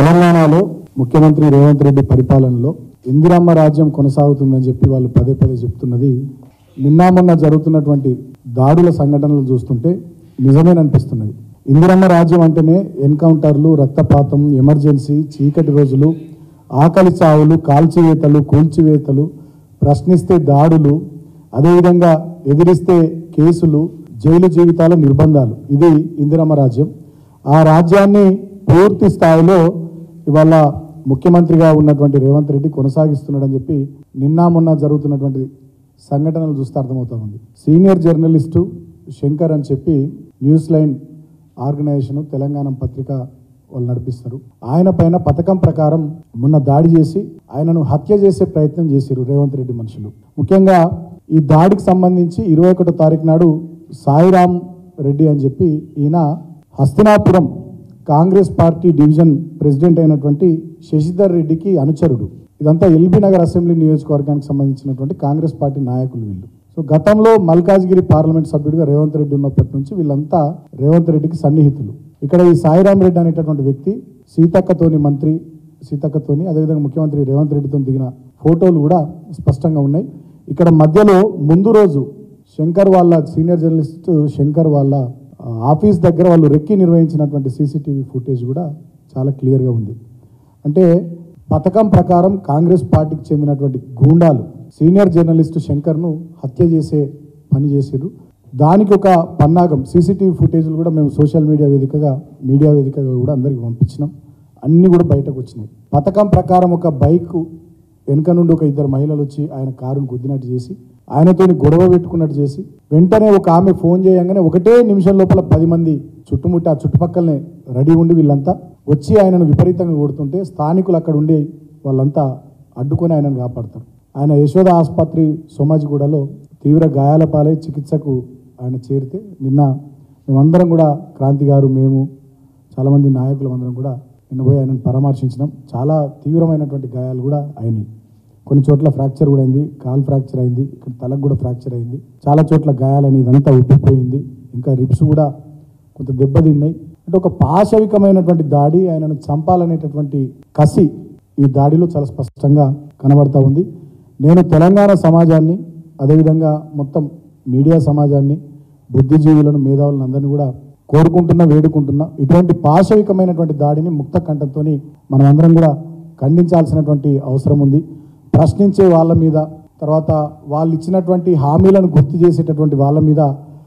తెలంగాణలో ముఖ్యమంత్రి రేవంత్ రెడ్డి పరిపాలనలో ఇందిరమ్మ రాజ్యం కొనసాగుతుందని చెప్పి వాళ్ళు పదే పదే చెప్తున్నది నిన్న మొన్న జరుగుతున్నటువంటి దాడుల సంఘటనలు చూస్తుంటే నిజమేననిపిస్తున్నది ఇందిరమ్మ రాజ్యం అంటేనే ఎన్కౌంటర్లు రక్తపాతం ఎమర్జెన్సీ చీకటి రోజులు ఆకలి చావులు కాల్చివేతలు కూల్చివేతలు ప్రశ్నిస్తే దాడులు అదేవిధంగా ఎదిరిస్తే కేసులు జైలు జీవితాల నిర్బంధాలు ఇది ఇందిరమ్మ రాజ్యం ఆ రాజ్యాన్ని పూర్తి స్థాయిలో ఇవాళ ముఖ్యమంత్రిగా ఉన్నటువంటి రేవంత్ రెడ్డి కొనసాగిస్తున్నాడని చెప్పి నిన్న మొన్న జరుగుతున్నటువంటి సంఘటనలు చూస్తే అర్థమవుతా ఉంది సీనియర్ జర్నలిస్టు శంకర్ అని చెప్పి న్యూస్ లైన్ ఆర్గనైజేషన్ తెలంగాణ పత్రిక వాళ్ళు నడిపిస్తారు ఆయన పైన పథకం ప్రకారం మొన్న దాడి చేసి ఆయనను హత్య చేసే ప్రయత్నం చేశారు రేవంత్ రెడ్డి మనుషులు ముఖ్యంగా ఈ దాడికి సంబంధించి ఇరవై ఒకటో తారీఖు నాడు సాయిరామ్ రెడ్డి అని చెప్పి ఈయన Hastinapuram Congress party division president అయినటువంటి శశిధర్ రెడ్డికి అనుచరుడు ఇదంతా ఎల్బీ నగర్ అసెంబ్లీ నియోజకవర్గానికి సంబంధించినటువంటి కాంగ్రెస్ పార్టీ నాయకులు వీళ్ళు సో గతంలో మల్కాజ్గిరి పార్లమెంట్ సభ్యుడిగా రేవంత్ రెడ్డి ఉన్నప్పటి నుంచి వీళ్ళంతా రేవంత్ రెడ్డికి సన్నిహితులు ఇక్కడ ఈ సాయిరామ్ రెడ్డి అనేటటువంటి వ్యక్తి సీతక్కతోని మంత్రి సీతక్కతోని అదేవిధంగా ముఖ్యమంత్రి రేవంత్ రెడ్డితో దిగిన ఫోటోలు కూడా స్పష్టంగా ఉన్నాయి ఇక్కడ మధ్యలో ముందు రోజు శంకర్ వాళ్ళ సీనియర్ జర్నలిస్ట్ శంకర్ వాళ్ళ ఆ, ఆఫీస్ దగ్గర వాళ్ళు రెక్కి నిర్వహించినటువంటి సీసీటీవీ ఫుటేజ్ కూడా చాలా క్లియర్గా ఉంది అంటే పథకం ప్రకారం కాంగ్రెస్ పార్టీకి చెందినటువంటి గూండాలు సీనియర్ జర్నలిస్టు శంకర్ను హత్య చేసే పని చేసిర్రు దానికి ఒక పన్నాగం సీసీటీవీ ఫుటేజ్లు కూడా మేము సోషల్ మీడియా వేదికగా మీడియా వేదికగా కూడా అందరికి పంపించినాం అన్నీ కూడా బయటకు వచ్చినాయి పథకం ప్రకారం ఒక బైక్ వెనుక నుండి ఒక ఇద్దరు మహిళలు వచ్చి ఆయన కారును గుద్దినట్టు చేసి ఆయనతోని గొడవ పెట్టుకున్నట్టు చేసి వెంటనే ఒక ఆమె ఫోన్ చేయగానే ఒకటే నిమిషం లోపల పది మంది చుట్టుముట్టి ఆ చుట్టుపక్కలనే రెడీ ఉండి వీళ్ళంతా వచ్చి ఆయనను విపరీతంగా కొడుతుంటే స్థానికులు అక్కడ ఉండి వాళ్ళంతా అడ్డుకొని ఆయనను కాపాడతారు ఆయన యశోద ఆసుపత్రి సోమాజిగూడలో తీవ్ర గాయాల పాలై చికిత్సకు ఆయన చేరితే నిన్న మేమందరం కూడా క్రాంతి గారు మేము చాలామంది నాయకులు అందరం కూడా నిన్న పోయి ఆయనను పరామర్శించినాం చాలా తీవ్రమైనటువంటి గాయాలు కూడా అయినాయి కొన్ని చోట్ల ఫ్రాక్చర్ కూడా అయింది కాల్ ఫ్రాక్చర్ అయింది ఇక్కడ తలకు కూడా ఫ్రాక్చర్ అయింది చాలా చోట్ల గాయాలని ఇదంతా ఉబ్బిపోయింది ఇంకా రిబ్స్ కూడా కొంత దెబ్బతిన్నాయి అంటే ఒక పాశవికమైనటువంటి దాడి ఆయనను చంపాలనేటటువంటి కసి ఈ దాడిలో చాలా స్పష్టంగా కనబడతా ఉంది నేను తెలంగాణ సమాజాన్ని అదేవిధంగా మొత్తం మీడియా సమాజాన్ని బుద్ధిజీవులను మేధావులను అందరినీ కూడా కోరుకుంటున్నా వేడుకుంటున్నా ఇటువంటి పాశవికమైనటువంటి దాడిని ముక్త కంఠంతో మనం అందరం కూడా ఖండించాల్సినటువంటి అవసరం ఉంది ప్రశ్నించే వాళ్ళ మీద తర్వాత వాళ్ళు ఇచ్చినటువంటి హామీలను గుర్తు చేసేటటువంటి వాళ్ళ మీద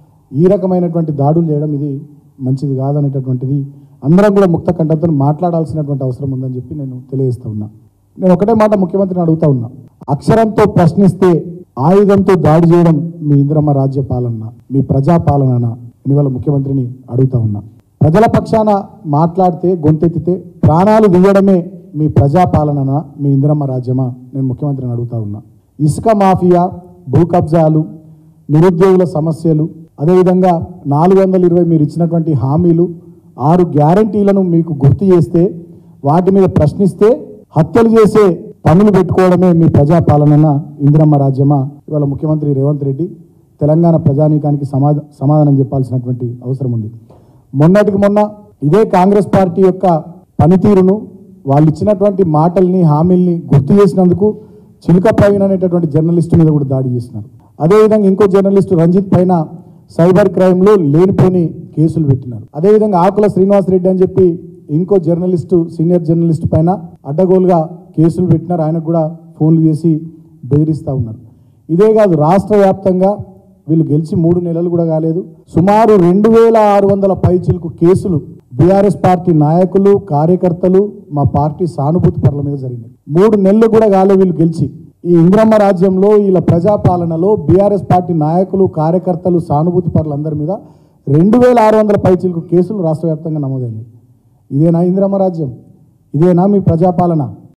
ఈ రకమైనటువంటి దాడులు చేయడం ఇది మంచిది కాదనేటటువంటిది అందరం కూడా ముక్త కంఠంతో మాట్లాడాల్సినటువంటి అవసరం ఉందని చెప్పి నేను తెలియజేస్తా ఉన్నా నేను ఒకటే మాట ముఖ్యమంత్రిని అడుగుతా ఉన్నా అక్షరంతో ప్రశ్నిస్తే ఆయుధంతో దాడి చేయడం మీ ఇంద్రమ్మ రాజ్య పాలన మీ ప్రజా పాలననా అని వాళ్ళ ముఖ్యమంత్రిని అడుగుతా ఉన్నా ప్రజల పక్షాన మాట్లాడితే గొంతెత్తితే ప్రాణాలు తీయడమే మీ ప్రజా పాలననా మీ ఇంద్రమ్మ రాజ్యమా నేను ముఖ్యమంత్రిని అడుగుతా ఉన్నా ఇసుక మాఫియా భూ కబ్జాలు నిరుద్యోగుల సమస్యలు అదేవిధంగా నాలుగు వందల ఇరవై మీరు ఇచ్చినటువంటి హామీలు ఆరు గ్యారంటీలను మీకు గుర్తు చేస్తే వాటి మీద ప్రశ్నిస్తే హత్యలు చేసే పనులు పెట్టుకోవడమే మీ ప్రజాపాలన ఇందిరమ్మ రాజ్యమా ఇవాళ ముఖ్యమంత్రి రేవంత్ రెడ్డి తెలంగాణ ప్రజానీకానికి సమాధ సమాధానం చెప్పాల్సినటువంటి అవసరం ఉంది మొన్నటికి మొన్న ఇదే కాంగ్రెస్ పార్టీ యొక్క పనితీరును వాళ్ళు ఇచ్చినటువంటి మాటల్ని హామీల్ని గుర్తు చేసినందుకు చిలుక ప్రవీణ్ అనేటటువంటి జర్నలిస్టు మీద కూడా దాడి చేసినారు అదేవిధంగా ఇంకో జర్నలిస్టు రంజిత్ పైన సైబర్ క్రైమ్లో లేనిపోని కేసులు పెట్టినారు అదేవిధంగా ఆకుల శ్రీనివాస్ రెడ్డి అని చెప్పి ఇంకో జర్నలిస్టు సీనియర్ జర్నలిస్ట్ పైన అడ్డగోలుగా కేసులు పెట్టినారు ఆయనకు కూడా ఫోన్లు చేసి బెదిరిస్తూ ఉన్నారు ఇదే కాదు రాష్ట్ర వ్యాప్తంగా వీళ్ళు గెలిచి మూడు నెలలు కూడా కాలేదు సుమారు రెండు వేల ఆరు వందల పైచిలకు కేసులు బీఆర్ఎస్ పార్టీ నాయకులు కార్యకర్తలు మా పార్టీ సానుభూతి పరుల మీద జరిగినాయి మూడు నెలలు కూడా కాలే వీళ్ళు గెలిచి ఈ ఇంద్రమ్మ రాజ్యంలో వీళ్ళ ప్రజాపాలనలో బీఆర్ఎస్ పార్టీ నాయకులు కార్యకర్తలు సానుభూతి పరులందరి మీద రెండు వేల ఆరు వందల పైచిలకు కేసులు రాష్ట్ర వ్యాప్తంగా నమోదైనాయి ఇదేనా ఇందిరమ్మ రాజ్యం ఇదేనా మీ ప్రజాపాలన